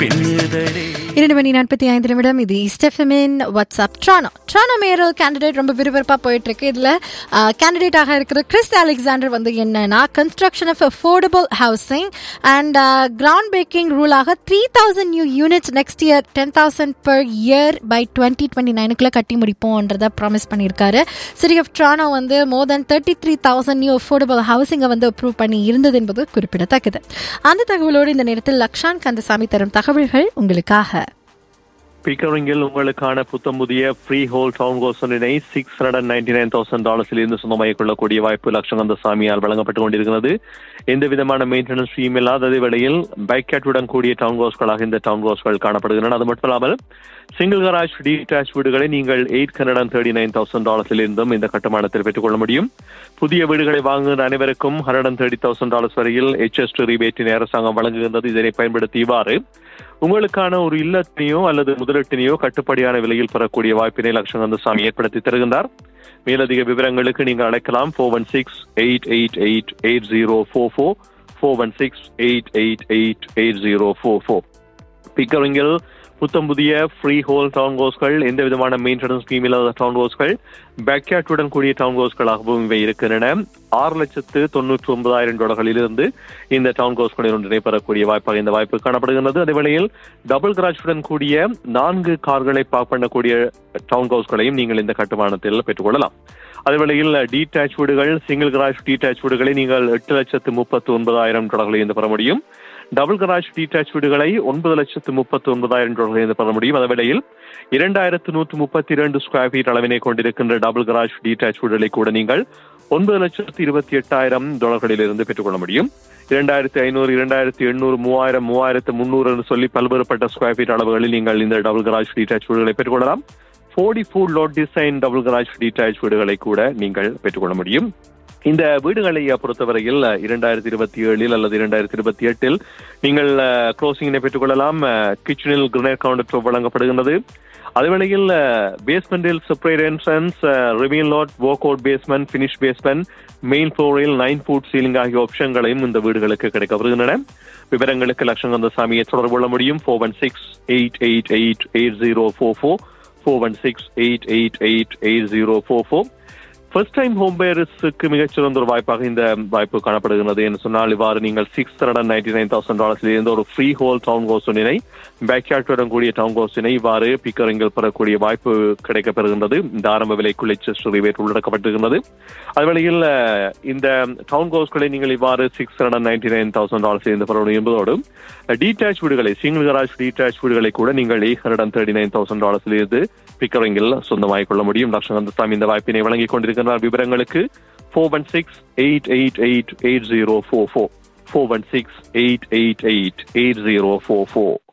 பின்னுதடே இரண்டு மணி நாற்பத்தி ஐந்து நிமிடம் இது ஸ்டெஃபமின் WhatsApp Toronto Toronto mayoral candidate ரொம்ப விறுவிறுப்பாக போயிட்டு இருக்கு இதில் கேண்டிடேட்டாக இருக்கிற கிறிஸ் அலெக்சாண்டர் வந்து என்னன்னா construction of affordable housing and ground breaking ரூலாக three thousand new units next year ten thousand per year by twenty twenty நைனுக்குள்ளே கட்டி முடிப்போன்றதை ப்ராமிஸ் பண்ணியிருக்காரு சிட்டி ஆஃப் ட்ரானோ வந்து more than thirty three thousand new affordable ஹவுசிங்கை வந்து approve பண்ணி இருந்தது என்பது குறிப்பிடத்தக்கது அந்த தகவலோடு இந்த நேரத்தில் லக்ஷான் கந்தசாமி தரும் தகவல்கள் உங்களுக்காக பிக்கரிங்கில் உங்களுக்கான புத்தம் புதிய ஃப்ரீ ஹோல் டவுன் கோசனினை six hundred ninety nine thousand டாலர்ஸில் இருந்து சொந்தமாக கொள்ளக்கூடிய வாய்ப்பு லட்சங்கந்த சாமியால் வழங்கப்பட்டுக் கொண்டிருக்கிறது எந்த விதமான மெயின்டெனன்ஸ் ஃபீம் இல்லாத அதே வேளையில் பைக்கேட்டுடன் கூடிய டவுன் ஹவுஸ்களாக இந்த டவுன் ஹவுஸ்கள் காணப்படுகின்றன அது மட்டும் இல்லாமல் சிங்கிள் கராஜ் டீடாச் வீடுகளை நீங்கள் eight hundred and thirty nine thousand டாலர்ஸில் இருந்தும் இந்த கட்டுமானத்தில் பெற்றுக்கொள்ள முடியும் புதிய வீடுகளை வாங்குகிற அனைவருக்கும் hundred and thirty thousand dollars வரையில் எச்எஸ் ரிபேட்டின் அரசாங்கம் வழங்குகின்றது இதனை பயன்படுத்தி இவ்வாறு உங்களுக்கான ஒரு இல்லத்தினையோ அல்லது முதலீட்டினையோ கட்டுப்படியான விலையில் பெறக்கூடிய வாய்ப்பினை லட்சங்கந்த சாமி ஏற்படுத்தி தருகின்றார் மேலதிக விவரங்களுக்கு நீங்கள் அழைக்கலாம் four one six eight eight eight eight zero four four four one six eight eight eight eight zero four four பிக்கரிங்கில் புத்தம் புதிய ஃப்ரீ ஹோல் டவுன் ஹவுஸ்கள் எந்த விதமான மெயின்டெனன்ஸ் ஸ்கீம் இல்லாத டவுன் ஹவுஸ்கள் பேக்யாட்டுடன் கூடிய டவுன் ஹவுஸ்களாகவும் இவை இருக்கின்றன ஆறு லட்சத்து தொண்ணூற்றி ஒன்பதாயிரம் டாலர்களிலிருந்து இந்த டவுன் ஹவுஸ்களில் ஒன்றினை பெறக்கூடிய வாய்ப்பாக இந்த வாய்ப்பு காணப்படுகின்றது அதே வேளையில் டபுள் கராஜுடன் கூடிய நான்கு கார்களை பார்க் பண்ணக்கூடிய டவுன் ஹவுஸ்களையும் நீங்கள் இந்த கட்டுமானத்தில் பெற்றுக்கொள்ளலாம் அதே வேளையில் டீடாச் வீடுகள் சிங்கிள் கராஜ் டீடாச் வீடுகளை நீங்கள் எட்டு லட்சத்து முப்பத்து ஒன்பதாயிரம் டாலர்களில் இருந்து பெற முடியும் டபுள் கராஜ் டீடாச் வீடுகளை ஒன்பது லட்சத்து முப்பத்தி ஒன்பதாயிரம் டாலர்கள் பெற முடியும் அதே வேளையில் இரண்டாயிரத்து நூற்று முப்பத்தி இரண்டு ஸ்கொயர் ஃபீட் அளவினை கொண்டிருக்கின்ற டபுள் கராஜ் டீடாச் வீடுகளை கூட நீங்கள் ஒன்பது லட்சத்து இருபத்தி எட்டாயிரம் டாலர்களில் இருந்து பெற்றுக்கொள்ள முடியும் இரண்டாயிரத்தி ஐநூறு இரண்டாயிரத்தி எண்ணூறு மூவாயிரம் மூவாயிரத்து முன்னூறு என்று சொல்லி பல்வேறுபட்ட ஸ்கொயர் ஃபீட் அளவுகளில் நீங்கள் இந்த டபுள் கராஜ் டீடாச் வீடுகளை பெற்றுக்கொள்ளலாம் forty foot lot design double garage detached வீடுகளை கூட நீங்கள் பெற்றுக்கொள்ள முடியும் இந்த வீடுகளை பொறுத்தவரையில் இரண்டாயிரத்தி இருபத்தி ஏழில் அல்லது இரண்டாயிரத்தி இருபத்தி எட்டில் நீங்கள் க்ளோசிங்கினை பெற்றுக்கொள்ளலாம் கிச்சனில் கிரனேட் கவுண்டர் வழங்கப்படுகின்றது அதேவேளையில் பேஸ்மெண்டில் separate entrance ravine lot walk out basement finish basement main ஃப்ளோரில் நைன் ஃபுட் சீலிங் ஆகிய ஆப்ஷன்களையும் இந்த வீடுகளுக்கு கிடைக்கப்படுகின்றன விவரங்களுக்கு லட்சங்கந்த சாமியை தொடர்பு கொள்ள முடியும் four one six eight eight eight eight zero four four four one six eight eight eight eight zero four four first time home பேயர்ஸுக்கு மிகச்சிறந்த ஒரு வாய்ப்பாக இந்த வாய்ப்பு காணப்படுகிறது என்று சொன்னால் இவ்வாறு நீங்கள் six hundred ninety nine thousand டாலர்ஸ்ல இருந்து ஒரு ஃப்ரீ ஹோல் டவுன் ஹவுஸினை பேக்யார்டுடன் கூடிய டவுன் ஹவுஸினை இவ்வாறு பிக்கரிங்கில் பெறக்கூடிய வாய்ப்பு கிடைக்கப்பெறுகின்றது இந்த ஆரம்ப விலைக்குள் எச்எஸ் ரிவேட் உள்ளடக்கப்பட்டிருக்கின்றது அதுவேளையில் இந்த டவுன் ஹவுஸ்களை நீங்கள் இவ்வாறு six hundred ninety nine thousand dollars இருந்து பெற முடியும் என்பதோடு டீடாச் வீடுகளை சிங்கிள் கராஜ் டீடாச் வீடுகளை கூட நீங்கள் eight hundred and thirty nine thousand டாலர்ஸ்ல இருந்து பிக்கரிங்கில் சொந்தமாகிக் கொள்ள முடியும் லட்சங்கந்த சாமி இந்த வாய்ப்பினை வழங்கிக் கொண்டிருக்கிறார் விவரங்களுக்கு four one six eight eight eight eight zero four four four one six eight eight eight eight zero four four